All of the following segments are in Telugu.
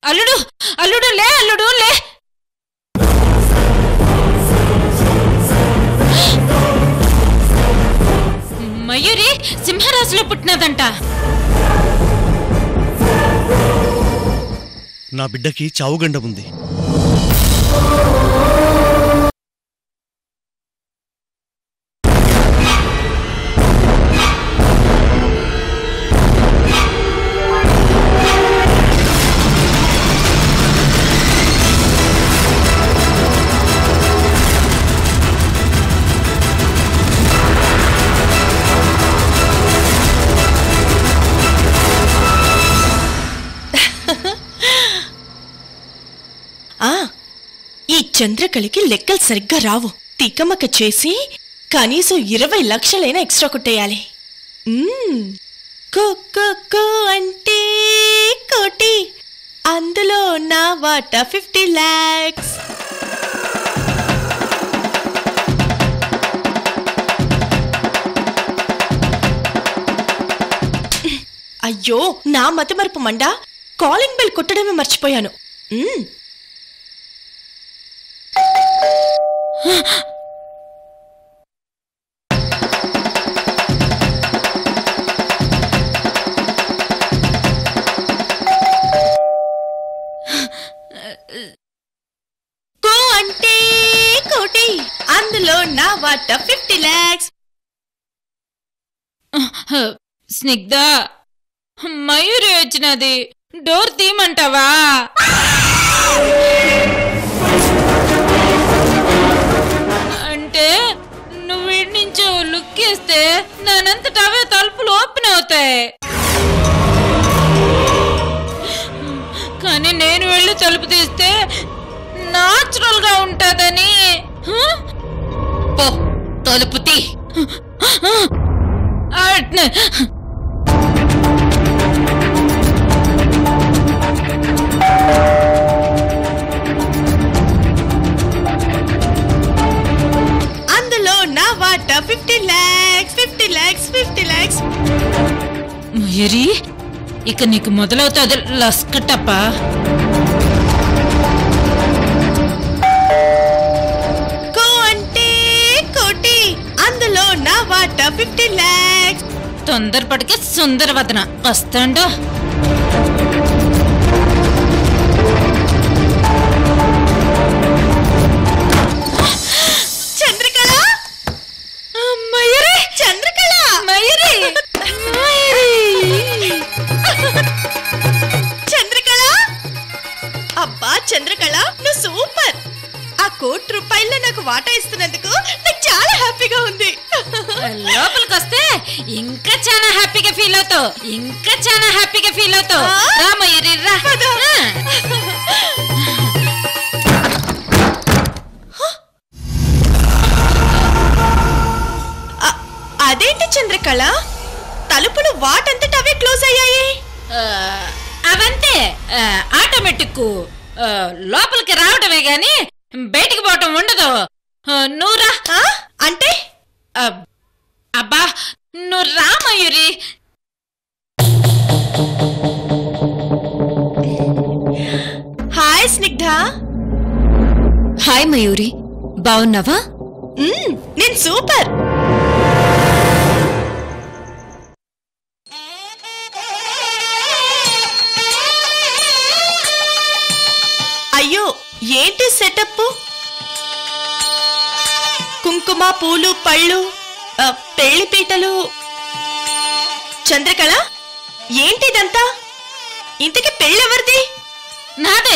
అల్లుడు అల్లుడు లే అల్లుడు లే మయూరి సింహరాశిలో పుట్టినదంట నా బిడ్డకి చావుగండం ఉంది ఆ ఈ చంద్రకళకి లెక్కలు సరిగ్గా రావు తికమక చేసి కనీసం ఇరవై లక్షలైనా ఎక్స్ట్రా కొట్టేయాలి మ్మ్. కు కు కు అంటే కోటి అందులో నా వాట ఫిఫ్టీ ల్యాక్స్ అయ్యో నా మతిమరుపు మండ కాలింగ్ బెల్ కొట్టడమే మర్చిపోయాను మ్మ్. కో అంటే కోటి అందులో నా వాట ఫిఫ్టీ ల్యాక్స్ స్నిగ్ధ మయూరి వచ్చినది డోర్ తీయమంటావా అంటే నువ్వు వీడి నుంచి లుక్ ఇస్తే దానంతట అవే తలుపులు ఓపెన్ అవుతాయి కానీ నేను వెళ్ళి తలుపు తీస్తే నాచురల్ గా ఉంటుందని హ? పో తలుపు తీ అట్నే. అందులో నా వాట fifty lakhs fifty lakhs fifty lakhs Mayuri ఇక నీకు మొదలవుతుంది లస్కటప్ప కో అంటే కోటి అందులో నా వాట ఫిఫ్టీ ల్యాక్స్ తొందరపడికే సుందరవదన వస్తాండా చంద్రకళ మయూరి చంద్రకళ మయూరి చంద్రకళ అబ్బా చంద్రకళ నువ్వు సూపర్ ఆ కోటి రూపాయల్లో నాకు వాటా ఇస్తున్నందుకు నాకు చాలా హ్యాపీగా ఉంది లోపలికి వస్తే ఇంకా చాలా హ్యాపీగా ఫీల్ అవుతావు ఇంకా చాలా హ్యాపీగా ఫీల్ అవుతావు ఆ? రా మయూరి రా పద. ఆ. అ- అదేంటి చంద్రకళ తలుపులు వాటంతట అవే క్లోజ్ అయ్యాయి ఆ, అవంతే ఆ, ఆటోమేటిక్ ఆ, లోపలికి రావడమే గాని బయటికి పోవటం ఉండదు ఆ, నువ్వు రా ఆ? అంటే అబ్- అబ్బా నువ్వు రా మయూరి హాయ్ స్నిగ్ధ హాయ్ మయూరి బాగున్నావా మ్మ్, నేను సూపర్ అయ్యో ఏంటి సెటప్ కుంకుమ పూలు పళ్ళు ఆ, పెళ్లి పీటలు చంద్రకళ ఏంటి ఇదంతా ఇంతకి పెళ్ళెవరిది నాదే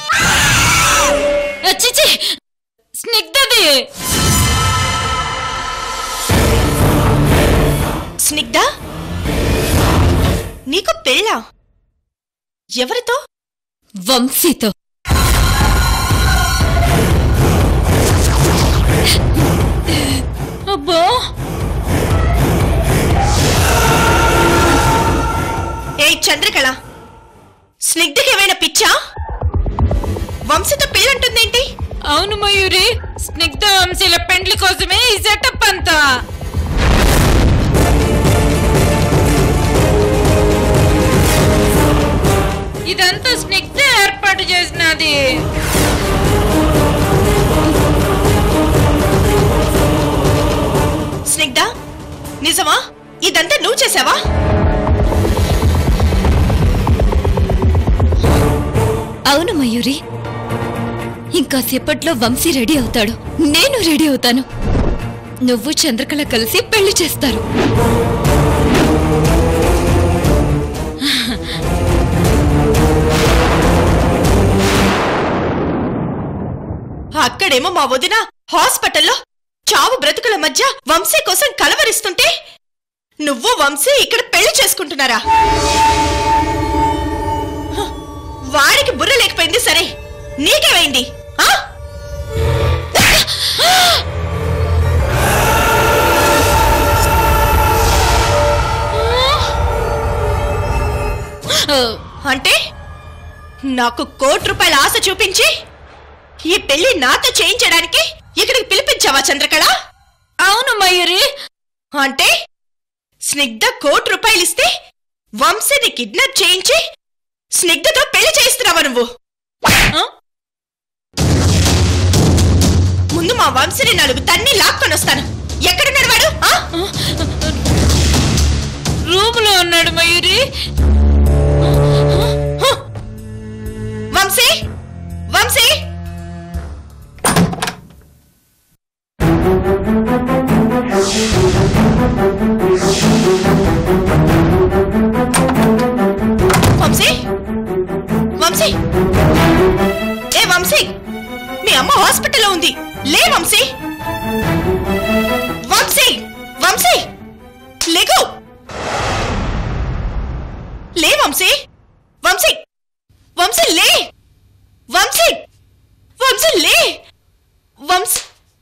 చిచి స్నిగ్ధది స్నిగ్ధ నీకు పెళ్ళా ఎవరితో వంశీతో అబ్బో ఏ చంద్రకళ స్నిగ్ధకి ఏమైనా పిచ్చా వంశతో పెళ్ళంటుందేంటి అవును మయూరి స్నిగ్ధ వంశీల పెండ్లి కోసమే ఈ సెటప్ అంతా ఇదంతా స్నిగ్ధ ఏర్పాటు చేసావా అవును మయూరి ఇంకా సేపట్లో వంశీ రెడీ అవుతాడు నేను రెడీ అవుతాను నువ్వు చంద్రకళ కలిసి పెళ్లి చేస్తారు అక్కడేమో మా వదిన హాస్పిటల్లో చావు బ్రతుకుల మధ్య వంశీ కోసం కలవరిస్తుంటే నువ్వు వంశీ ఇక్కడ పెళ్లి చేసుకుంటున్నారా హ, వాడికి బుర్ర లేకపోయింది సరే నీకేమైంది ఆ? అంటే నాకు కోటి రూపాయల ఆశ చూపించి ఈ పెళ్లి నాతో చేయించడానికి ఇక్కడికి పిలిపించావా చంద్రకళ అవును మయూరి అంటే స్నిగ్ధ కోటి రూపాయలు ఇస్తే వంశీని కిడ్నాప్ చేయించి స్నిగ్ధతో పెళ్లి చేయిస్తున్నావా నువ్వు ఆ? ముందు మా వంశీని నాలుగు తన్ని లాక్కొని వస్తాను ఎక్కడున్నాడు వాడు ఆ? రూమ్ లో ఉన్నాడు మయూరి హ! వంశీ వంశీ వంశీ వంశీ ఏ వంశీ మీ అమ్మ హాస్పిటల్లో ఉంది లే వంశీ వంశీ వంశీ లేకు లే వంశీ వంశీ వంశీ లే వంశీ వంశీ లే వంశీ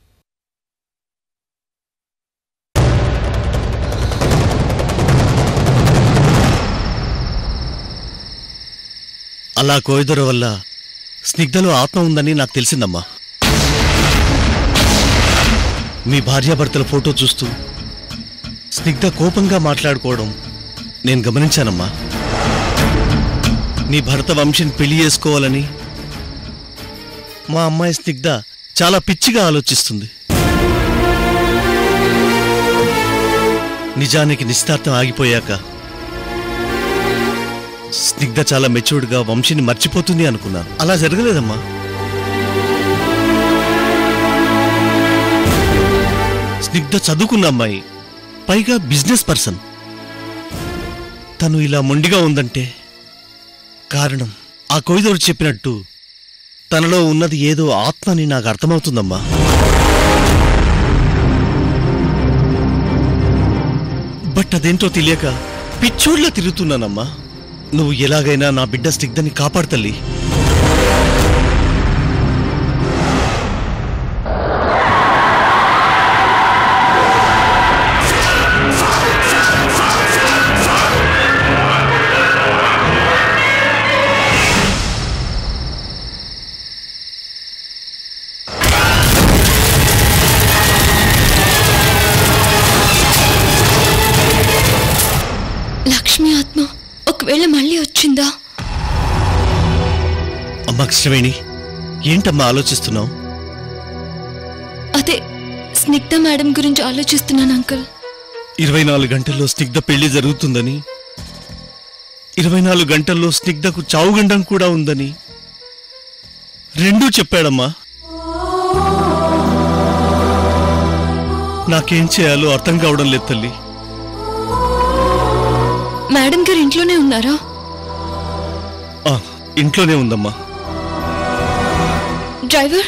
అలా కోయిదొర వల్ల స్నిగ్ధలో ఆత్మ ఉందని నాకు తెలిసిందమ్మా మీ భార్యాభర్తల ఫోటో చూస్తూ స్నిగ్ధ కోపంగా మాట్లాడుకోవడం నేను గమనించానమ్మా నీ భర్త వంశీని పెళ్లి చేసుకోవాలని మా అమ్మాయి స్నిగ్ధ చాలా పిచ్చిగా ఆలోచిస్తుంది నిజానికి నిశ్చితార్థం ఆగిపోయాక స్నిగ్ధ చాలా మెచ్యూర్డ్గా వంశీని మర్చిపోతుంది అనుకున్నాను అలా జరగలేదమ్మా స్నిగ్ధ చదువుకున్న అమ్మాయి పైగా బిజినెస్ పర్సన్ తను ఇలా మొండిగా ఉందంటే కారణం ఆ కొయిదోడు చెప్పినట్టు తనలో ఉన్నది ఏదో ఆత్మ అని నాకు అర్థమవుతుందమ్మా బట్ అదేంటో తెలియక పిచ్చోడ్లా తిరుగుతున్నానమ్మా నువ్వు ఎలాగైనా నా బిడ్డ స్నిగ్ధని కాపాడతల్లి లక్ష్మి ఆత్మ ఒకవేళ మళ్ళీ వచ్చిందా అమ్మా కృష్ణవేణి ఏంటమ్మా ఆలోచిస్తున్నావు అదే స్నిగ్ధ మేడం గురించి ఆలోచిస్తున్నాను అంకుల్ ఇరవై నాలుగు గంటల్లో స్నిగ్ధ పెళ్లి జరుగుతుందని ఇరవై నాలుగు గంటల్లో స్నిగ్ధకు చావుగండం కూడా ఉందని రెండూ చెప్పాడమ్మా నాకేం చేయాలో అర్థం కావడం లేదు తల్లి మేడం గారు ఇంట్లోనే ఉన్నారా ఆ, ఇంట్లోనే ఉందమ్మా డ్రైవర్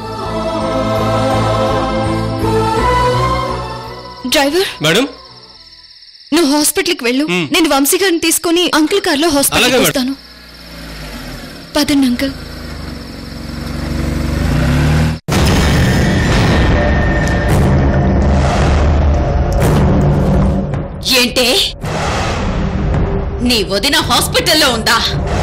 డ్రైవర్ మేడం నువ్వు హాస్పిటల్కి వెళ్ళు మ్. నేను వంశీ గారిని తీసుకొని అంకుల్ కార్లో అలాగే హాస్పిటల్కి మేడం. వస్తాను పదండి అంకుల్ ఏంటే నీ వదిన హాస్పిటల్లో ఉందా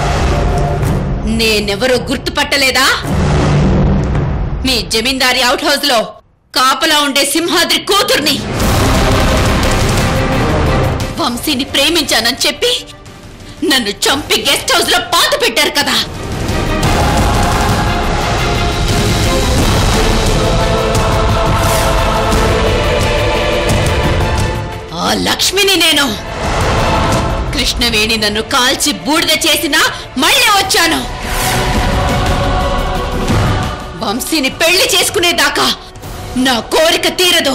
నేనెవరో గుర్తుపట్టలేదా మీ జమీందారి అవుట్ హౌస్ లో కాపలా ఉండే సింహాద్రి కూతుర్ని వంశీని ప్రేమించానని చెప్పి నన్ను చంపి గెస్ట్ హౌస్ లో పాత పెట్టారు కదా ఆ లక్ష్మిని నేను కృష్ణవేణి నన్ను కాల్చి బూడిద చేసినా మళ్ళీ వచ్చాను వంశీని పెళ్లి చేసుకునేదాకా నా కోరిక తీరదు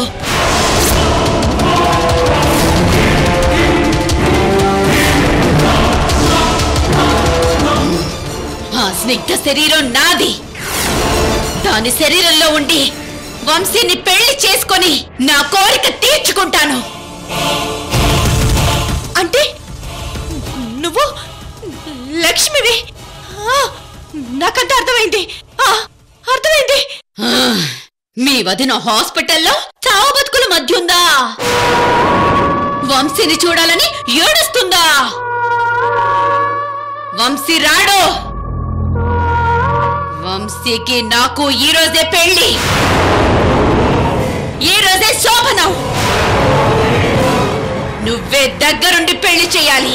ఆ స్నిగ్ధ శరీరం నాది దాని శరీరంలో ఉండి వంశీని పెళ్లి చేసుకొని నా కోరిక తీర్చుకుంటాను అంటే నువ్వు లక్ష్మివి ఆ, నాకంత అర్థమైంది ఆ, అర్థమైంది ఆ, మీ వదిన హాస్పిటల్లో చావు బతుకుల మధ్య ఉందా వంశీని చూడాలని ఏడుస్తుందా వంశీ రాడు వంశీకి నాకు ఈ రోజే పెళ్లి ఈ రోజే శోభనం నువ్వే దగ్గరుండి పెళ్లి చేయాలి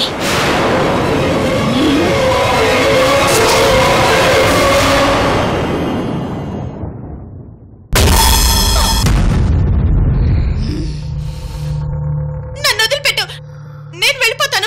నన్ను వదిలిపెట్టు నేను వెళ్ళిపోతాను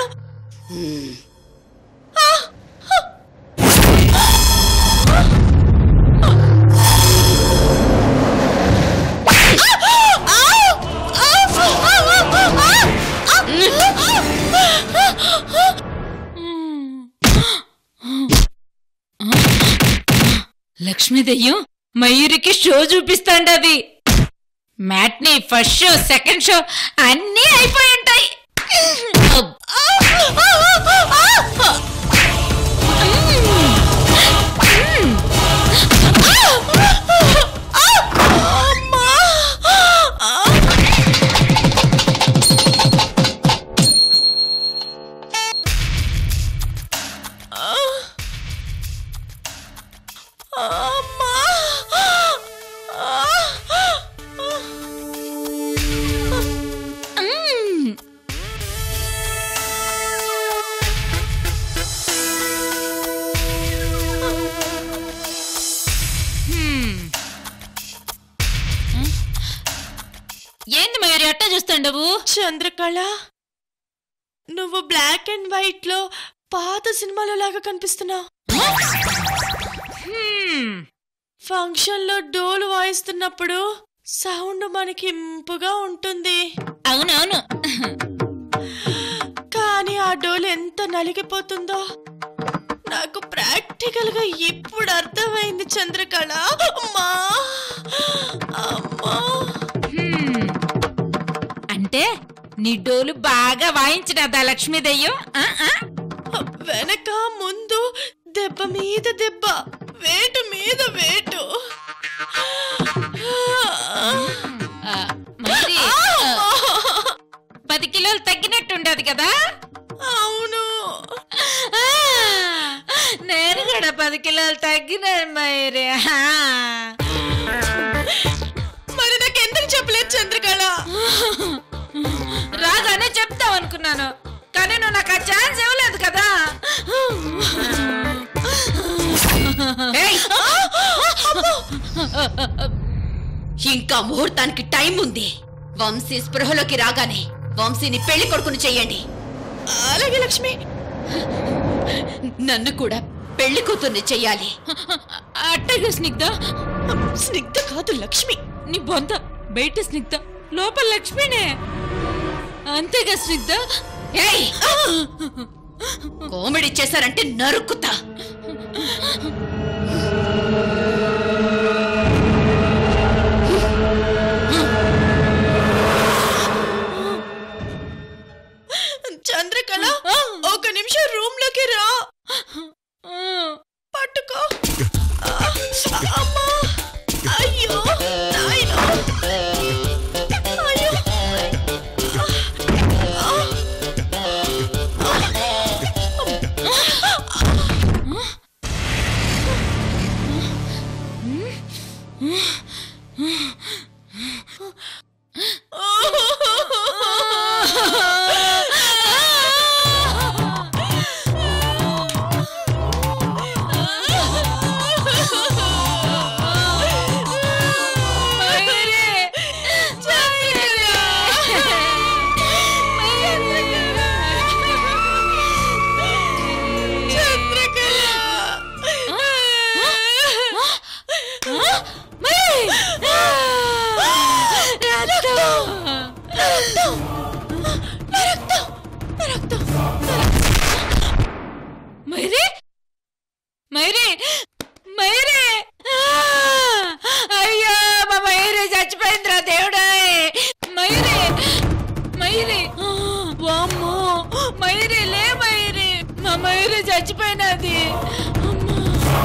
లక్ష్మీదయ్యం మయూరికి షో చూపిస్తాండది matinee first show second show అన్నీ అయిపోయి ఉంటాయి ఏంది మయూరి అట్టా చూస్తాండవు చంద్రకళ నువ్వు బ్లాక్ అండ్ వైట్ లో పాత సినిమాలో లాగా కనిపిస్తున్నావు ఫంక్షన్ లో డోలు వాయిస్తున్నప్పుడు సౌండ్ మనకి ఇంపుగా ఉంటుంది అవునవును కానీ ఆ డోలు ఎంత నలిగిపోతుందో నాకు ప్రాక్టికల్ గా ఇప్పుడు అర్థమైంది చంద్రకళ అమ్మా అమ్మా హ్మ్. అంటే నీ డోలు బాగా వాయించినదా లక్ష్మీదయ్యం ఆ, ఆ? వెనక ముందు దెబ్బ మీద దెబ్బ వేటు మీద వేటు ఆ, మరి ఆ, పది కిలోలు తగ్గినట్టుండదు కదా అవును ఆ, నేను కూడా పది కిలోలు తగ్గినాను మయూరి ఆ. మరి నాకు ఎందుకు చెప్పలేదు చంద్రకళ రాగానే చెప్తావు అనుకున్నాను కానీ నువ్వు నాకు ఆ ఛాన్స్ ఇవ్వలేదు కదా ఏయ్! ఇంకా ముహూర్తానికి టైం ఉంది వంశీ స్పృహలోకి రాగానే వంశీని పెళ్లి కొడుకుని చెయ్యండి అలాగే లక్ష్మి నన్ను కూడా పెళ్లి కూతుర్ని చెయ్యాలి అట్టగా స్నిగ్ధ స్నిగ్ధ కాదు లక్ష్మి నీ బొంత బయట స్నిగ్ధ లోపల లక్ష్మినే అంతేగా స్నిగ్ధ ఏయ్! కామెడీ చేశారంటే నరుక్కుతా చంద్రకళ ఒక నిమిషం రూమ్ లోకి రా పట్టుకో అమ్మా అయ్యో నాయనో అయ్యో మైరే మైరే ఆ! అయ్యో మా మైరే చచ్చిపోయిందిరా దేవుడా మైరే మైరే ఆ, వామ్మో మైరే లే మైరే మా మైరే చచ్చిపోయినది అమ్మా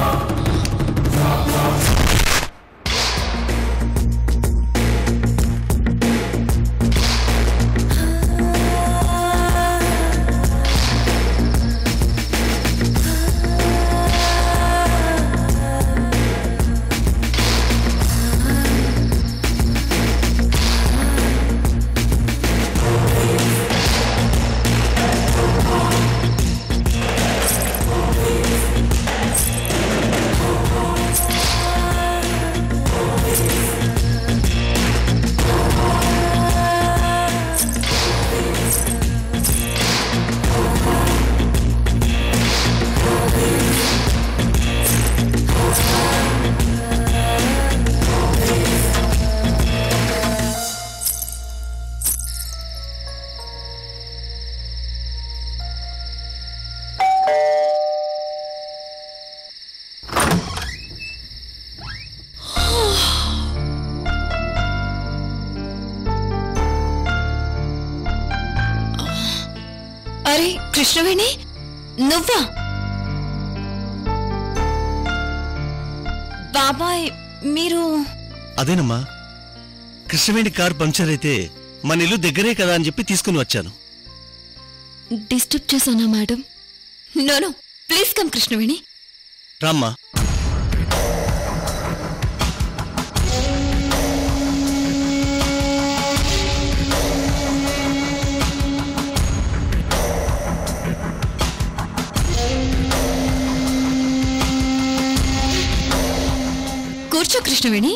అరే కృష్ణవేణి నువ్వా బాబాయ్ మీరు అదేనమ్మా కృష్ణవేణి కార్ పంక్చర్ అయితే మన ఇల్లు దగ్గరే కదా అని చెప్పి తీసుకుని వచ్చాను డిస్టర్బ్ చేశానా madam no no please come Krishnaveni రామ్మా కూర్చో కృష్ణవేణి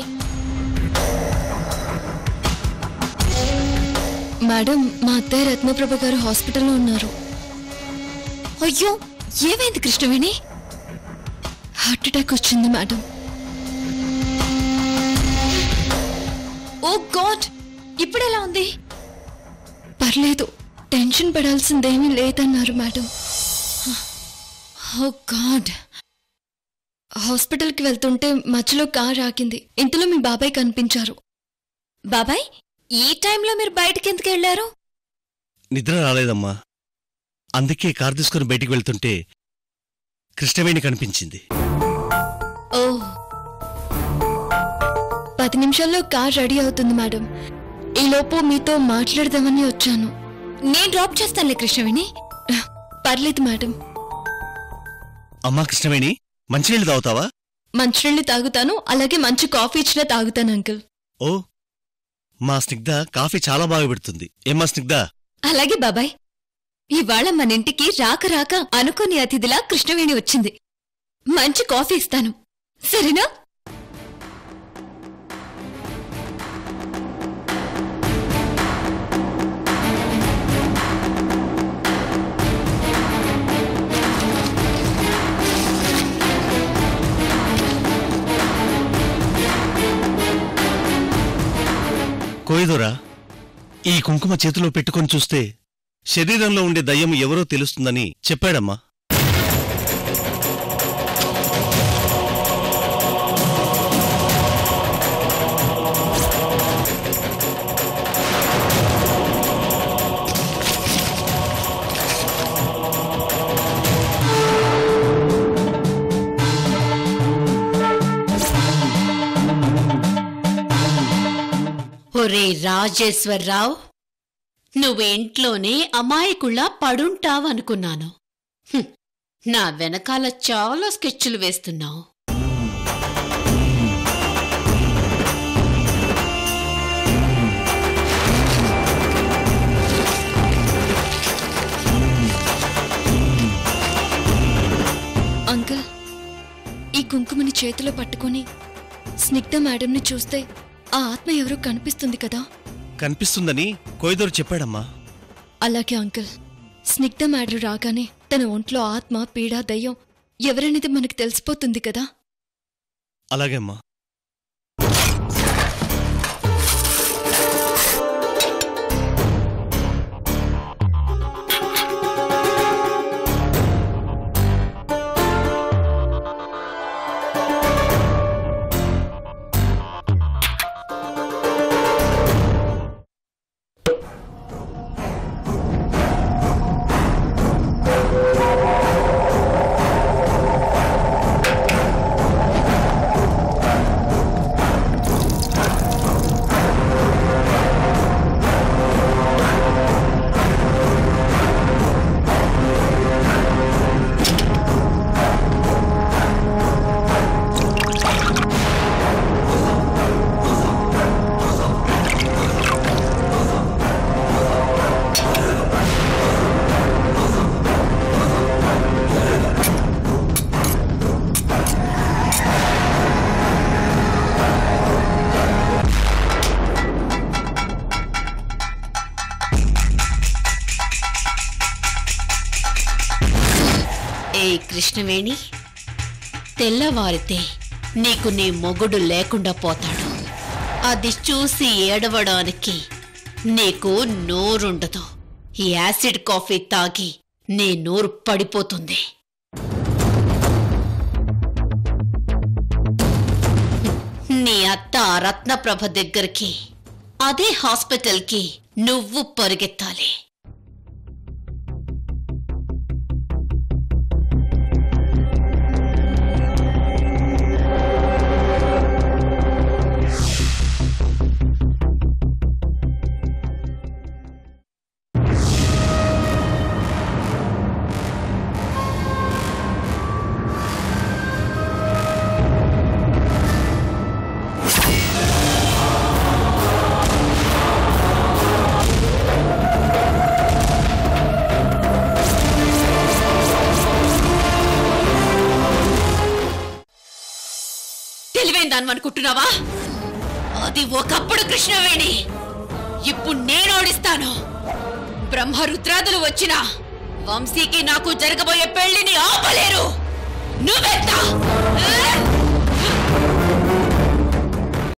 మేడం మా అత్తయ్య రత్నప్రభ గారు హాస్పిటల్లో ఉన్నారు అయ్యో ఏమైంది కృష్ణవేణి హార్ట్ అటాక్ వచ్చింది మేడం ఓ గాడ్ ఇప్పుడెలా ఉంది పర్లేదు టెన్షన్ పడాల్సిందేమీ లేదన్నారు మేడం ఓ గాడ్ హాస్పిటల్కి వెళ్తుంటే మధ్యలో కార్ ఆగింది ఇంతలో మీ బాబాయ్ కనిపించారు బాబాయ్ ఈ టైంలో మీరు బయటికి ఎందుకు వెళ్ళారు నిద్ర రాలేదమ్మా అందుకే కార్ తీసుకుని బయటికి వెళ్తుంటే కృష్ణవేణి కనిపించింది ఓ పది నిమిషాల్లో కార్ రెడీ అవుతుంది మేడం ఈలోపు మీతో మాట్లాడదామని వచ్చాను నేను డ్రాప్ చేస్తానులే కృష్ణవేణి పర్లేదు మేడం అమ్మా కృష్ణవేణి మంచినీళ్ళు తాగుతావా మంచినీళ్ళు తాగుతాను అలాగే మంచి కాఫీ ఇచ్చినా తాగుతాను అంకుల్ ఓ మా స్నిగ్ధ కాఫీ చాలా బాగా పెడుతుంది ఏమ్మా స్నిగ్ధ అలాగే బాబాయ్ ఇవాళ మన ఇంటికి రాక రాక అనుకోని అతిథిలా కృష్ణవేణి వచ్చింది మంచి కాఫీ ఇస్తాను సరేనా కోయిదోరా ఈ కుంకుమ చేతిలో పెట్టుకొని చూస్తే శరీరంలో ఉండే దయ్యం ఎవరో తెలుస్తుందని చెప్పాడమ్మా ఒరే రాజేశ్వరరావు నువ్వు ఇంట్లోనే అమాయకుళ్ళ పడుంటావనుకున్నాను హ్మ్, నా వెనకాల చాలా స్కెచ్లు వేస్తున్నావు అంకుల్ ఈ కుంకుమని చేతిలో పట్టుకొని స్నిగ్ధ మేడంని చూస్తే ఆ ఆత్మ ఎవరో కనిపిస్తుంది కదా కనిపిస్తుందని కోయిదోరు చెప్పాడమ్మా అలాగే అంకుల్ స్నిగ్ధ మేడం రాగానే తన ఒంట్లో ఆత్మ పీడ దయ్యం ఎవరనేది మనకు తెలిసిపోతుంది కదా అలాగే అమ్మా కృష్ణవేణి తెల్లవారితే నీకు నీ మొగుడు లేకుండా పోతాడు అది చూసి ఏడవడానికి నీకు నోరుండదు ఈ యాసిడ్ కాఫీ తాగి నీ నోరు పడిపోతుంది నీ అత్త రత్నప్రభ దగ్గరికి అదే హాస్పిటల్కి నువ్వు పరిగెత్తాలి తెలివైన దాన్ని అనుకుంటున్నావా అది ఒకప్పుడు కృష్ణవేణి ఇప్పుడు నేను ఓడిస్తాను బ్రహ్మరుద్రాదులు వచ్చినా వంశీకి నాకు జరగబోయే పెళ్లిని ఆపలేరు నువ్వెంత ఆ?